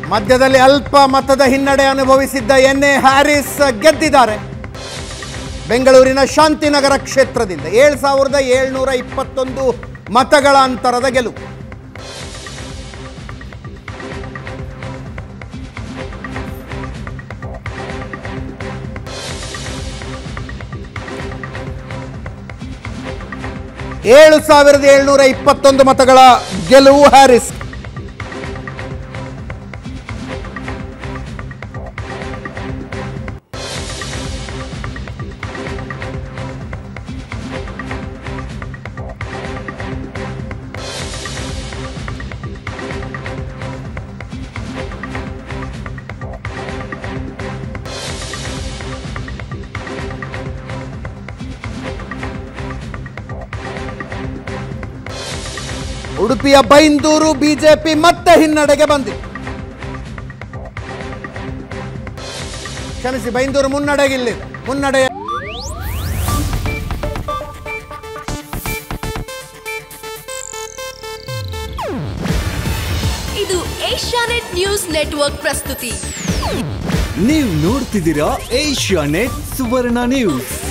ಮಧ್ಯದಲ್ಲಿ ಅಲ್ಪ ಮತದ ಹಿನ್ನಡೆ ಅನುಭವಿಸಿದ್ದ ಎನ್ ಎ ಹ್ಯಾರಿಸ್ ಗೆದ್ದಿದ್ದಾರೆ ಬೆಂಗಳೂರಿನ ಶಾಂತಿನಗರ ಕ್ಷೇತ್ರದಿಂದ ಏಳು ಸಾವಿರದ ಏಳ್ನೂರ ಇಪ್ಪತ್ತೊಂದು ಮತಗಳ ಅಂತರದ ಗೆಲುವು ಏಳು ಸಾವಿರದ ಏಳ್ನೂರ ಇಪ್ಪತ್ತೊಂದು ಮತಗಳ ಗೆಲುವು ಹ್ಯಾರಿಸ್ ಉಡುಪಿಯ ಬೈಂದೂರು ಬಿಜೆಪಿ ಮತ್ತೆ ಹಿನ್ನಡೆಗೆ ಬಂದಿದೆ ಕ್ಷಮಿಸಿ ಬೈಂದೂರು ಮುನ್ನಡೆಗಿಲ್ಲಿದೆ ಮುನ್ನಡೆ ಇದು ಏಷ್ಯಾನೆಟ್ ನ್ಯೂಸ್ ನೆಟ್ವರ್ಕ್ ಪ್ರಸ್ತುತಿ ನೀವು ನೋಡ್ತಿದ್ದೀರಾ ಏಷ್ಯಾ ನೆಟ್ ಸುವರ್ಣ ನ್ಯೂಸ್